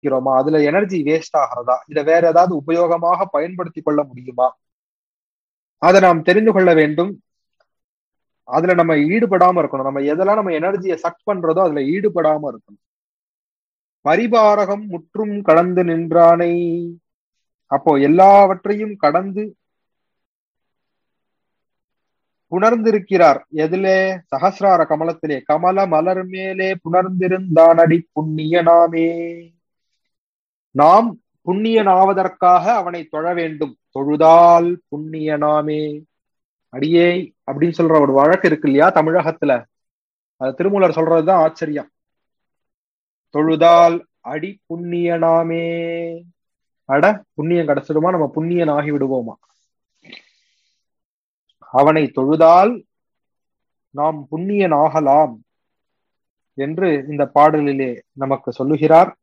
இருக்கிறோமா அதுல energy waste ஆகிறதா இதை வேற ஏதாவது உபயோகமாக பயன்படுத்தி கொள்ள முடியுமா அதை நாம் தெரிந்து கொள்ள வேண்டும் அதுல நம்ம ஈடுபடாம இருக்கணும் நம்ம எதெல்லாம் நம்ம எனர்ஜியை சக் பண்றதோ அதுல ஈடுபடாம இருக்கணும் பரிபாரகம் முற்றும் கடந்து நின்றானை அப்போ எல்லாவற்றையும் கடந்து புணர்ந்திருக்கிறார் எதிலே சகசிரார கமலத்திலே கமல மலர் மேலே புணர்ந்திருந்தானடி புண்ணியனாமே நாம் புண்ணியனாவதற்காக அவனை தொழ வேண்டும் தொழுதால் புண்ணியனாமே அடியே அப்படின்னு சொல்ற ஒரு வழக்கு இருக்கு இல்லையா தமிழகத்துல அது திருமூலர் சொல்றதுதான் ஆச்சரியம் தொழுதால் அடி புண்ணியனாமே அட புண்ணியம் கிடைச்சிடுமா நம்ம புண்ணியன் ஆகி விடுவோமா அவனை தொழுதால் நாம் புண்ணியன் ஆகலாம் என்று இந்த பாடலிலே நமக்கு சொல்லுகிறார்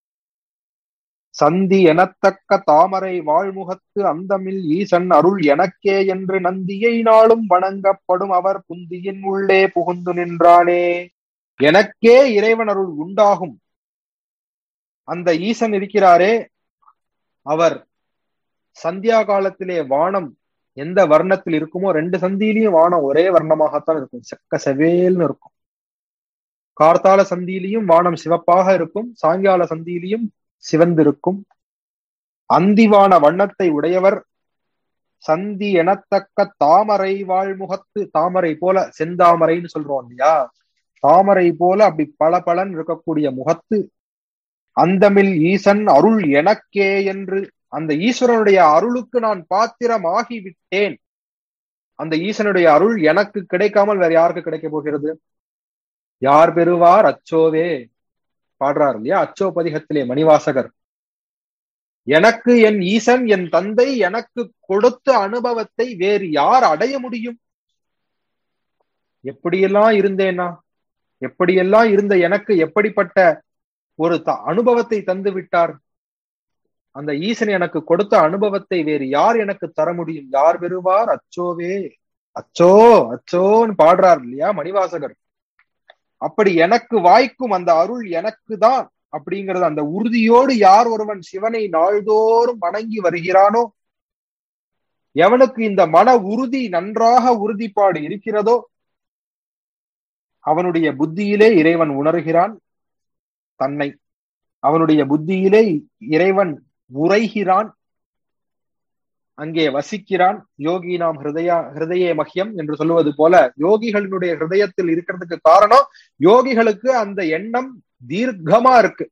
சந்தி எனத்தக்க தாமரை வாழ்முகத்து அந்தமில் ஈசன் அருள் எனக்கே என்று நந்தியை நாளும் வணங்கப்படும் அவர் புந்தியின் உள்ளே புகுந்து நின்றானே எனக்கே இறைவன் அருள் உண்டாகும் அந்த ஈசன் இருக்கிறாரே அவர் சந்தியா காலத்திலே வானம் எந்த வர்ணத்தில் இருக்குமோ ரெண்டு சந்தியிலையும் வானம் ஒரே வர்ணமாகத்தான் இருக்கும் செக்க செவேல்னு இருக்கும் கார்த்தால சந்தியிலையும் வானம் சிவப்பாக இருக்கும் சாயங்கால சந்தியிலையும் சிவந்திருக்கும் அந்திவான வண்ணத்தை உடையவர் சந்தி எனத்தக்க தாமரை வாழ்முகத்து தாமரை போல செந்தாமரைன்னு சொல்றோம் இல்லையா தாமரை போல அப்படி பல பலன் இருக்கக்கூடிய முகத்து அந்தமில் ஈசன் அருள் எனக்கே என்று அந்த ஈஸ்வரனுடைய அருளுக்கு நான் பாத்திரமாகி விட்டேன் அந்த ஈசனுடைய அருள் எனக்கு கிடைக்காமல் வேற யாருக்கு கிடைக்க போகிறது யார் பெறுவார் அச்சோவே பாடுறார் இல்லையா அச்சோ பதிகத்திலே மணிவாசகர் எனக்கு என் ஈசன் என் தந்தை எனக்கு கொடுத்த அனுபவத்தை வேறு யார் அடைய முடியும் எப்படியெல்லாம் இருந்தேனா எப்படியெல்லாம் இருந்த எனக்கு எப்படிப்பட்ட ஒரு த அனுபவத்தை தந்து விட்டார் அந்த ஈசன் எனக்கு கொடுத்த அனுபவத்தை வேறு யார் எனக்கு தர முடியும் யார் பெறுவார் அச்சோவே அச்சோ அச்சோன்னு பாடுறார் இல்லையா மணிவாசகர் அப்படி எனக்கு வாய்க்கும் அந்த அருள் எனக்கு தான் அப்படிங்கிறது அந்த உறுதியோடு யார் ஒருவன் சிவனை நாள்தோறும் வணங்கி வருகிறானோ எவனுக்கு இந்த மன உறுதி நன்றாக உறுதிப்பாடு இருக்கிறதோ அவனுடைய புத்தியிலே இறைவன் உணர்கிறான் தன்னை அவனுடைய புத்தியிலே இறைவன் உரைகிறான் அங்கே வசிக்கிறான் யோகி நாம் ஹிருதயா ஹிருதயே மஹ்யம் என்று சொல்லுவது போல யோகிகளினுடைய ஹிருதயத்தில் இருக்கிறதுக்கு காரணம் யோகிகளுக்கு அந்த எண்ணம் தீர்க்கமா இருக்கு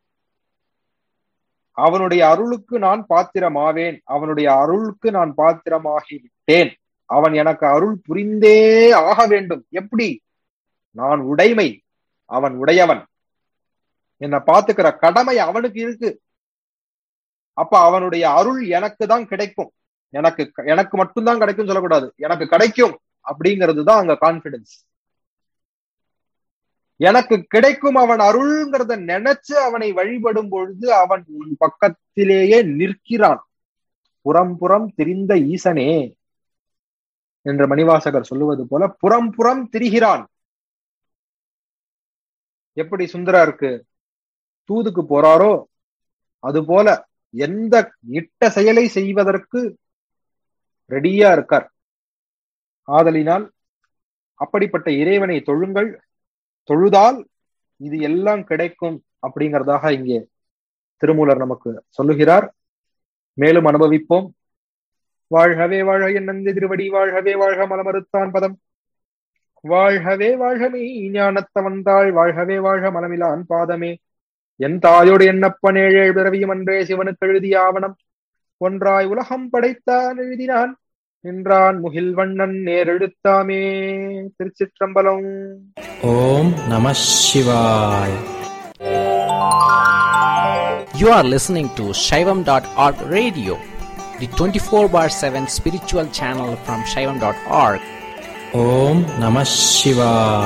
அவனுடைய அருளுக்கு நான் பாத்திரமாவேன் அவனுடைய அருளுக்கு நான் பாத்திரமாகி விட்டேன் அவன் எனக்கு அருள் புரிந்தே ஆக வேண்டும் எப்படி நான் உடைமை அவன் உடையவன் என்னை பாத்துக்கிற கடமை அவனுக்கு இருக்கு அப்ப அவனுடைய அருள் எனக்கு தான் கிடைக்கும் எனக்கு எனக்கு மட்டும்தான் கிடைக்கும் சொல்லக்கூடாது எனக்கு கிடைக்கும் அப்படிங்கிறது தான் அங்க கான்பிடன்ஸ் எனக்கு கிடைக்கும் அவன் அருள்ங்கிறத நினைச்சு அவனை வழிபடும் பொழுது அவன் உன் பக்கத்திலேயே நிற்கிறான் புறம் புறம் திரிந்த ஈசனே என்று மணிவாசகர் சொல்லுவது போல புறம் புறம் திரிகிறான் எப்படி சுந்தரா இருக்கு தூதுக்கு போறாரோ அது போல எந்த இட்ட செயலை செய்வதற்கு ரெடியா இருக்கார் ஆதலினால் அப்படிப்பட்ட இறைவனை தொழுங்கள் தொழுதால் இது எல்லாம் கிடைக்கும் அப்படிங்கிறதாக இங்கே திருமூலர் நமக்கு சொல்லுகிறார் மேலும் அனுபவிப்போம் வாழ்கவே வாழ்க என் நந்தி திருவடி வாழ்கவே வாழ்க மலமறுத்தான் பதம் வாழ்கவே வாழ்கமே ஞானத்தவந்தாள் வாழ்கவே வாழ்க மலமிலான் பாதமே என் தாயோடு என்னப்பன் ஏழேழ் பிறவியும் அன்றே சிவனுக்கு எழுதிய ஆவணம் ஒன்றாய் உலகம் படைத்தான் எழுதினான் நின்றான் முகில் வண்ணன் நேரெழுத்தாமே திருச்சிற்றம்பலம் ஓம் நம சிவாய் You are listening to Shaivam.org radio, the 24 bar 7 spiritual channel from Shaivam.org. Om Namah Shivaya.